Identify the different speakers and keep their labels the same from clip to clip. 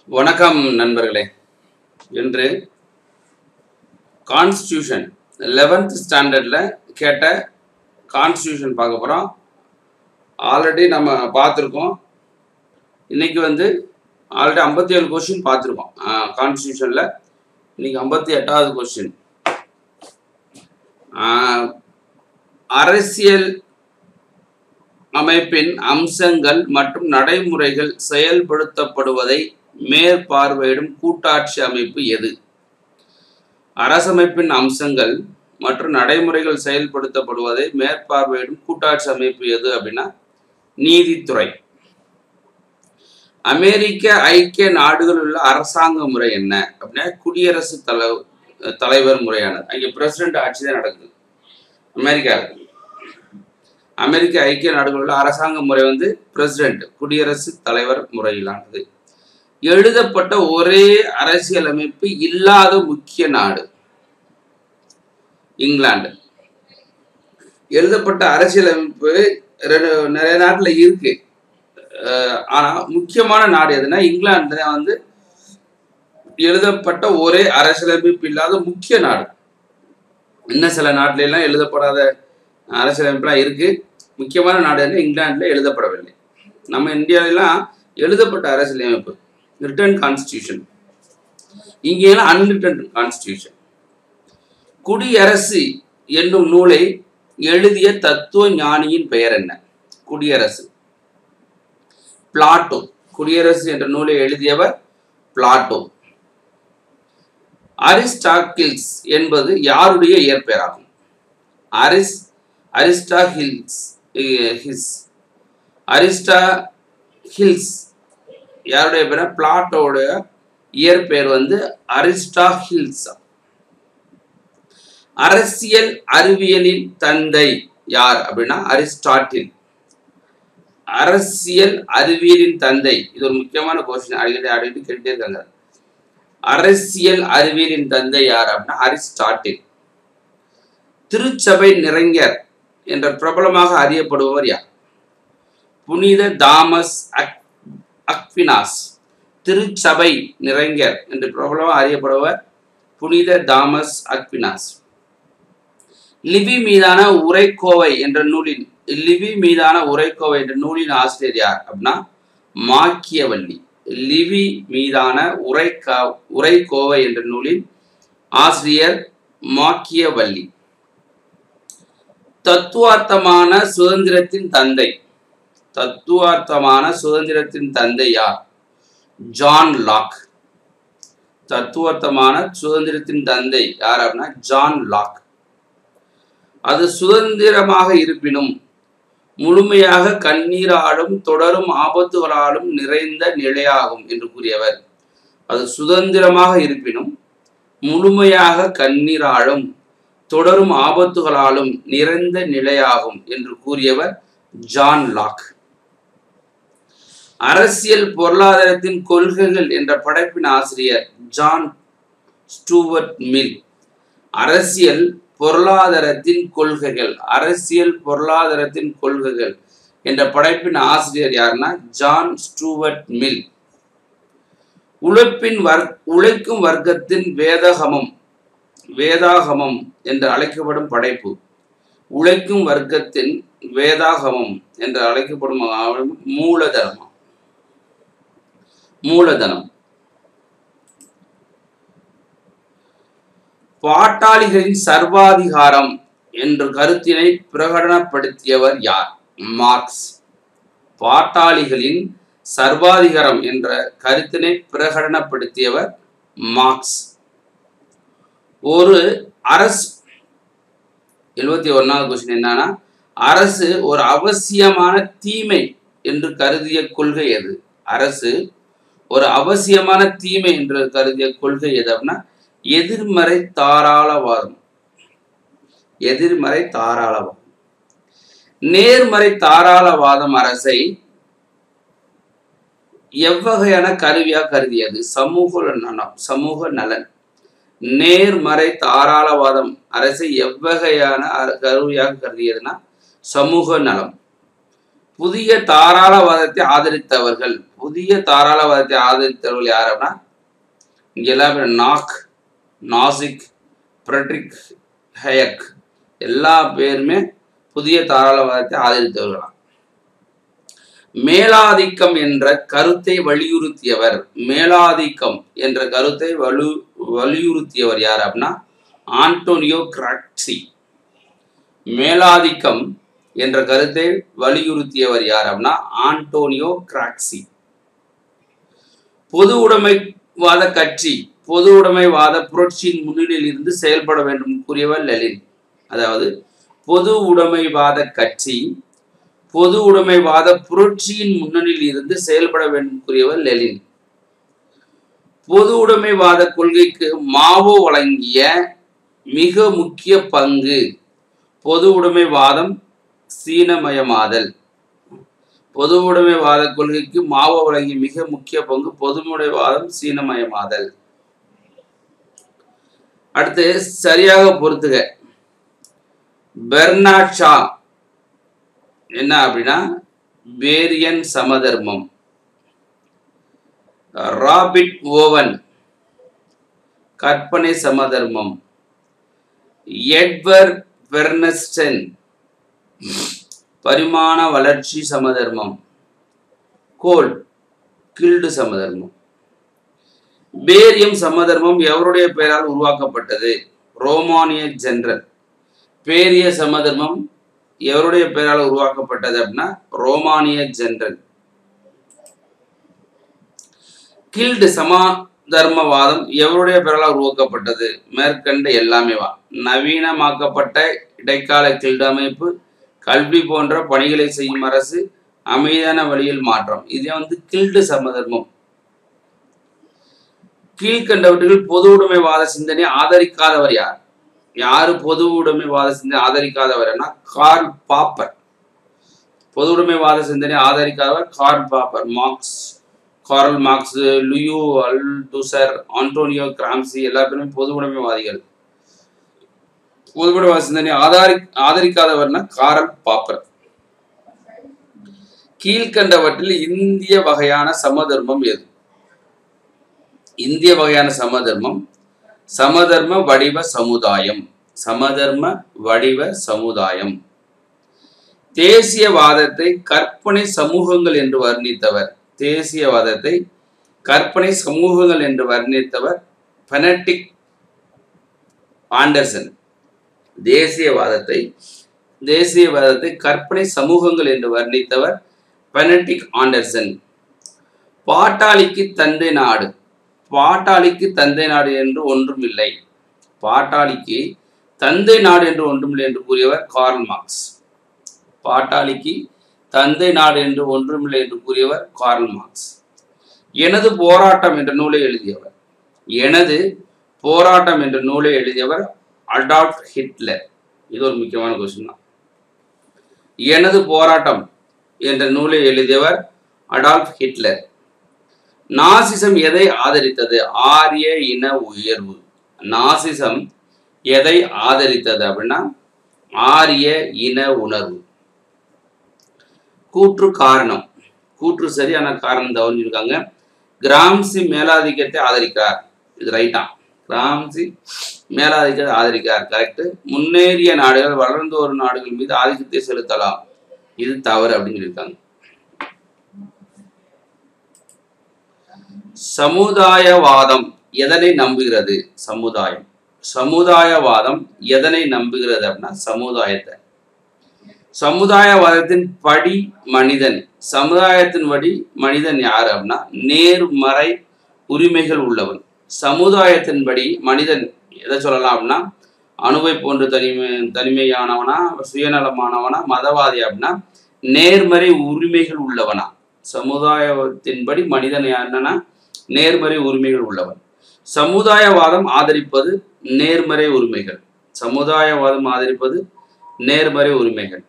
Speaker 1: வணக்கம் நண்பர்களே இன்று கான்ஸ்டியூஷன் லெவன்த் ஸ்டாண்டர்டில் கேட்ட கான்ஸ்டியூஷன் பார்க்க போகிறோம் ஆல்ரெடி நம்ம பார்த்துருக்கோம் இன்னைக்கு வந்து ஆல்ரெடி ஐம்பத்தி ஏழு கொஸ்டின் பார்த்துருக்கோம் கான்ஸ்டியூஷனில் இன்னைக்கு ஐம்பத்தி எட்டாவது கொஸ்டின் அரசியல் அமைப்பின் அம்சங்கள் மற்றும் நடைமுறைகள் செயல்படுத்தப்படுவதை மேற்பார்வையிடும் கூட்டாட்சி அமைப்பு எது அரசமைப்பின் அம்சங்கள் மற்றும் நடைமுறைகள் செயல்படுத்தப்படுவதை மேற்பார்வையிடும் கூட்டாட்சி அமைப்பு எது அப்படின்னா நீதித்துறை அமெரிக்க ஐக்கிய நாடுகளில் உள்ள அரசாங்க முறை என்ன அப்படின்னா குடியரசு தலை தலைவர் முறையானது அங்கே பிரசிடென்ட் ஆட்சி தான் நடக்குது அமெரிக்காவில் அமெரிக்க ஐக்கிய நாடுகளில் உள்ள அரசாங்க முறை வந்து பிரசிடென்ட் குடியரசு தலைவர் முறையிலானது எழுதப்பட்ட ஒரே அரசியலமைப்பு இல்லாத முக்கிய நாடு இங்கிலாந்து எழுதப்பட்ட அரசியலமைப்பு ரெண்டு நிறைய நாட்டில் இருக்கு அஹ் ஆனா முக்கியமான நாடு எதுனா இங்கிலாந்து தான் வந்து எழுதப்பட்ட ஒரே அரசியலமைப்பு இல்லாத முக்கிய நாடு இன்னும் சில நாட்டில எல்லாம் எழுதப்படாத அரசியலமைப்புலாம் இருக்கு முக்கியமான நாடு என்ன இங்கிலாந்துல எழுதப்படவில்லை நம்ம இந்தியாவிலாம் எழுதப்பட்ட அரசியலமைப்பு ரிட்டன் கான்ஸ்டியூஷன் இங்கேலாம் அன்ரிட்டன் கான்ஸ்டியூஷன் குடியரசு என்னும் நூலை எழுதிய தத்துவ ஞானியின் பெயர் என்ன குடியரசு பிளாட்டோ குடியரசு என்ற நூலை எழுதியவர் பிளாட்டோ அரிஸ்டாக்கில்ஸ் என்பது யாருடைய இயற்பெயராகும் அரிஸ் அரிஸ்டா ஹில்ஸ் ஹிஸ் அரிஸ்டா ஹில்ஸ் யாருடைய பேர் பிளாட்டோட இயற்பெயர் வந்து அரிஸ்டா ஹில்ஸ் அரசியல் அறிவியலின் தந்தை யார் அப்படின்னா அரிஸ்டாட்டில் அரசியல் அறிவியலின் தந்தை இது ஒரு முக்கியமான கொஸ்டின் அடிக்கடி அடிக்கடி கேட்டே இருக்காங்க அரசியல் அறிவியலின் தந்தை யார் அப்படின்னா அரிஸ்டாட்டில் திருச்சபை நிறைஞர் என்ற பிரபலமாக அறியப்படுபவர் யார் புனித தாமஸ் அக் அக்வினாஸ் திருச்சபை நிறைஞர் என்று பிரபலமாக அறியப்படுபவர் புனித தாமஸ் அக்வினாஸ் லிபி மீதான உரைக்கோவை என்ற நூலின் லிபி மீதான உரைக்கோவை என்ற நூலின் ஆசிரியர் யார் அப்படின்னா மாக்கியவல்லி லிபி மீதான உரைக்கா உரைக்கோவை என்ற நூலின் ஆசிரியர் மாக்கியவல்லி தத்துவார்த்தமான சுதந்திரத்தின் தந்தை தத்துவார்த்தமான சுதந்திரத்தின் தந்தை யார் ஜான் லாக் தத்துவார்த்தமான சுதந்திரத்தின் தந்தை யார் அப்படின்னா ஜான் லாக் அது சுதந்திரமாக இருப்பினும் முழுமையாக கண்ணீராலும் தொடரும் ஆபத்துகளாலும் நிறைந்த நிலையாகும் என்று கூறியவர் அது சுதந்திரமாக இருப்பினும் முழுமையாக கண்ணீராலும் தொடரும் ஆபத்துகளாலும் நிறைந்த நிலையாகும் என்று கூறியவர் ஜான் லாக் அரசியல் பொருளாதாரத்தின் கொள்கைகள் என்ற படைப்பின் ஆசிரியர் ஜான் ஸ்டூவர்ட் மில் அரசியல் பொருளாதாரத்தின் கொள்கைகள் அரசியல் பொருளாதாரத்தின் கொள்கைகள் என்ற படைப்பின் ஆசிரியர் யாருன்னா ஜான் ஸ்டூவர்ட் மில் உழைப்பின் வர் உழைக்கும் வர்க்கத்தின் வேதகமம் வேதாகமம் என்று அழைக்கப்படும் படைப்பு உழைக்கும் வர்க்கத்தின் வேதாகமம் என்று அழைக்கப்படும் மூலதனம் மூலதனம் பாட்டாளிகளின் சர்வாதிகாரம் என்ற கருத்தினை பிரகடனப்படுத்தியவர் யார் மார்க்ஸ் பாட்டாளிகளின் சர்வாதிகாரம் என்ற கருத்தினை பிரகடனப்படுத்தியவர் மார்க்ஸ் ஒரு அரசு எழுபத்தி ஒன்னாவது கொஸ்டின் என்னன்னா அரசு ஒரு அவசியமான தீமை என்று கருதிய கொள்கை எது அரசு ஒரு அவசியமான தீமை என்று கருதிய கொள்கை எது அப்படின்னா எதிர்மறை தாராளவாதம் எதிர்மறை தாராளவாதம் நேர்மறை தாராளவாதம் அரசை எவ்வகையான கருவியா கருதியது சமூக நலம் சமூக நலன் நேர்மறை தாராளவாதம் அரசை எவ்வகையான கருவியாக கருதியதுன்னா சமூக நலம் புதிய தாராளவாதத்தை ஆதரித்தவர்கள் புதிய தாராளவாதத்தை ஆதரித்தவர்கள் யார் அப்படின்னா இங்க எல்லாமே நாக் நாசிக் ஃப்ரெட்ரிக் ஹயக் எல்லா பேருமே புதிய தாராளவாதத்தை ஆதரித்தவர்களாம் மேலாதிக்கம் என்ற கருத்தை வலியுறுத்தியவர் மேலாதிக்கம் என்ற கருத்தை வலு வலியுறுத்தியவர் யார் அப்படின்னா ஆண்டோனியோ கிராக்சி மேலாதிக்கம் என்ற கருத்தை வலியுறுத்தியவர் யார் அப்படின்னா ஆண்டோனியோ கிராக்சி பொது உடைமைவாத கட்சி பொது உடைமைவாத புரட்சியின் முன்னிலையில் இருந்து செயல்பட வேண்டும் கூறியவர் லெலின் அதாவது பொது உடைமைவாத கட்சி பொது உடைமைவாத புரட்சியின் முன்னணியில் இருந்து செயல்பட வேண்டும் கூறியவர் லெலின் பொது உடைமைவாத கொள்கைக்கு மாவோ வழங்கிய மிக முக்கிய பங்கு பொது உடைமைவாதம் சீனமயமாதல் பொது உடைமைவாத கொள்கைக்கு மாவோ வழங்கிய மிக முக்கிய பங்கு பொதுவுடைமைவாதம் சீனமயமாதல் அடுத்து சரியாக பொறுத்துக பெர்னாட் ஷா என்ன அப்படின்னா வேரியன் சமதர்மம் ராபிட் ஓவன் கற்பனை சமதர்மம் எட்வர் பெர்னஸ்டன் பரிமாண வளர்ச்சி சமதர்மம் கோல் கில்டு சமதர்மம் பேரியம் சமதர்மம் எவருடைய பெயரால் உருவாக்கப்பட்டது ரோமானிய ஜெனரல் பேரிய சமதர்மம் எவருடைய பெயரால் உருவாக்கப்பட்டது அப்படின்னா ரோமானிய ஜெனரல் கில்டு சமா தர்மவாதம் எவருடைய பெயரால் உருவாக்கப்பட்டது மேற்கண்ட எல்லாமே வா நவீனமாக்கப்பட்ட இடைக்கால கில்டு அமைப்பு கல்வி போன்ற பணிகளை செய்யும் அரசு அமைதியான வழியில் மாற்றம் இது வந்து கில்டு சமதர்மம் கீழ்கண்டவற்றில் பொது உடைமைவாத சிந்தனை ஆதரிக்காதவர் யார் யாரு பொது உடைமைவாத சிந்தனை ஆதரிக்காதவர்னா கார்ல் பாப்பர் பொது உடைமைவாத சிந்தனை ஆதரிக்காதவர் Karl Popper Marx Karl Marx Louis Althusser Antonio Gramsci எல்லா பேருமே பொது உடைமைவாதிகள் பொது உடைமைவாத சிந்தனை ஆதாரி ஆதரிக்காதவர்னா கார்ல் பாப்பர் கீழ்கண்டவற்றில் இந்திய வகையான சமதர்மம் எது இந்திய வகையான சமதர்மம் சமதர்ம வடிவ சமுதாயம் சமதர்ம வடிவ சமுதாயம் தேசியவாதத்தை கற்பனை சமூகங்கள் என்று வர்ணித்தவர் தேசியவாதத்தை கற்பனை சமூகங்கள் என்று வர்ணித்தவர் பெனட்டிக் ஆண்டர்சன் தேசியவாதத்தை தேசியவாதத்தை கற்பனை சமூகங்கள் என்று வர்ணித்தவர் பெனட்டிக் ஆண்டர்சன் பாட்டாளிக்கு தந்தை நாடு பாட்டாளிக்கு தந்தை நாடு என்று ஒன்றும் இல்லை பாட்டாளிக்கு தந்தை நாடு என்று ஒன்றுமில்லை என்று கூறியவர் கார்ல் மார்க்ஸ் பாட்டாளிக்கு தந்தை நாடு என்று ஒன்றுமில்லை என்று கூறியவர் கார்ல் மார்க்ஸ் எனது போராட்டம் என்ற நூலை எழுதியவர் எனது போராட்டம் என்ற நூலை எழுதியவர் அடால்ஃப் ஹிட்லர் இது ஒரு முக்கியமான கொஸ்டின் தான் எனது போராட்டம் என்ற நூலை எழுதியவர் அடால்ஃப் ஹிட்லர் நாசிசம் எதை ஆதரித்தது ஆரிய இன உயர்வு நாசிசம் எதை ஆதரித்தது அப்படின்னா ஆரிய இன உணர்வு கூற்று காரணம் கூற்று சரியான காரணம் தவறிஞ்சிருக்காங்க கிராம்சி மேலாதிக்கத்தை ஆதரிக்கிறார் இது ரைட்டா கிராம்சி மேலாதிக்கத்தை ஆதரிக்கிறார் கரெக்ட் முன்னேறிய நாடுகள் வளர்ந்து வரும் நாடுகள் மீது ஆதிக்கத்தை செலுத்தலாம் இது தவறு அப்படின்னு சொல்லியிருக்காங்க சமுதாயவாதம் எதனை நம்புகிறது சமுதாயம் சமுதாயவாதம் எதனை நம்புகிறது அப்படின்னா சமுதாயத்தை சமுதாயவாதத்தின் படி மனிதன் சமுதாயத்தின் படி மனிதன் யார் அப்படின்னா நேர்மறை உரிமைகள் உள்ளவன் சமுதாயத்தின்படி மனிதன் எதை சொல்லலாம் அப்படின்னா அணுவை போன்று தனிமை தனிமையானவனா சுயநலமானவனா மதவாதி அப்படின்னா நேர்மறை உரிமைகள் உள்ளவனா சமுதாயத்தின்படி மனிதன் என்னன்னா நேர்மறை உரிமைகள் உள்ளவன் சமுதாயவாதம் ஆதரிப்பது நேர்மறை உரிமைகள் சமுதாயவாதம் ஆதரிப்பது நேர்மறை உரிமைகள்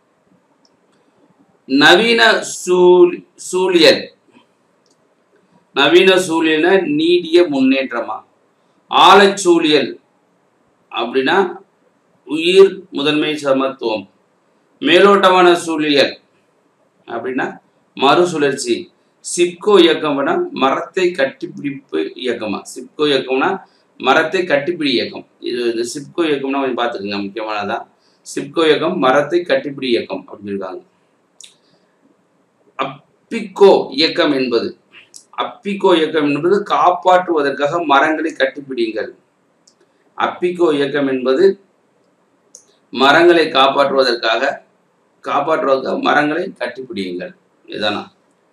Speaker 1: நவீன சூழ் சூழியல் நவீன சூழியல்னா நீடிய முன்னேற்றமா ஆழச்சூழியல் அப்படின்னா உயிர் முதன்மை சமத்துவம் மேலோட்டமான சூழியல் அப்படின்னா மறுசுழற்சி சிப்கோ இயக்கம்னா மரத்தை கட்டிப்பிடிப்பு இயக்கமா சிப்கோ இயக்கம்னா மரத்தை கட்டிப்பிடி இயக்கம் இது இந்த சிப்கோ இயக்கம்னா கொஞ்சம் பார்த்துக்குங்க முக்கியமானதான் சிப்கோ இயக்கம் மரத்தை கட்டிப்பிடி இயக்கம் அப்படின்னு இருக்காங்க அப்பிக்கோ இயக்கம் என்பது அப்பிக்கோ இயக்கம் என்பது காப்பாற்றுவதற்காக மரங்களை கட்டிப்பிடிங்கள் அப்பிக்கோ இயக்கம் என்பது மரங்களை காப்பாற்றுவதற்காக காப்பாற்றுவதற்காக மரங்களை கட்டிப்பிடியுங்கள் இதுதானா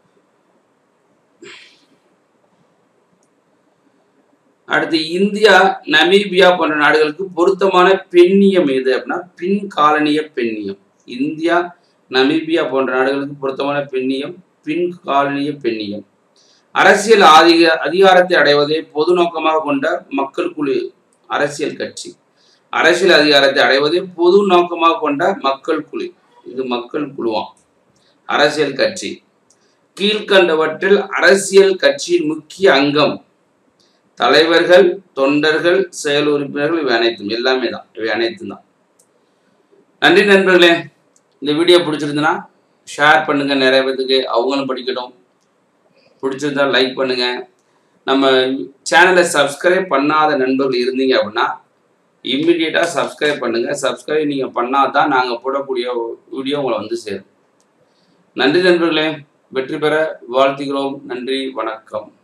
Speaker 1: அடுத்து இந்தியா நமீபியா போன்ற நாடுகளுக்கு பொருத்தமான பெண்ணியம் எது அப்படின்னா பின் காலனிய பெண்ணியம் இந்தியா நமீபியா போன்ற நாடுகளுக்கு பொருத்தமான பெண்ணியம் பின் காலனிய பெண்ணியம் அரசியல் அதிக அதிகாரத்தை அடைவதை பொது நோக்கமாக கொண்ட மக்கள் குழு அரசியல் கட்சி அரசியல் அதிகாரத்தை அடைவதை பொது நோக்கமாக கொண்ட மக்கள் குழு இது மக்கள் குழுவாம் அரசியல் கட்சி கீழ்கண்டவற்றில் அரசியல் கட்சியின் முக்கிய அங்கம் தலைவர்கள் தொண்டர்கள் செயல் உறுப்பினர்கள் இவை அனைத்தும் எல்லாமே தான் இவை அனைத்தும் தான் நன்றி நண்பர்களே இந்த வீடியோ பிடிச்சிருந்துன்னா ஷேர் பண்ணுங்க நிறைய பேத்துக்கு அவங்களும் படிக்கட்டும் பிடிச்சிருந்தா லைக் பண்ணுங்க நம்ம சேனலை சப்ஸ்கிரைப் பண்ணாத நண்பர்கள் இருந்தீங்க அப்படின்னா இம்மிடியேட்டாக சப்ஸ்கிரைப் பண்ணுங்க சப்ஸ்கிரைப் நீங்கள் பண்ணால் தான் நாங்கள் போடக்கூடிய வீடியோ உங்களை வந்து சேரும் நன்றி நண்பர்களே வெற்றி பெற வாழ்த்துகிறோம் நன்றி வணக்கம்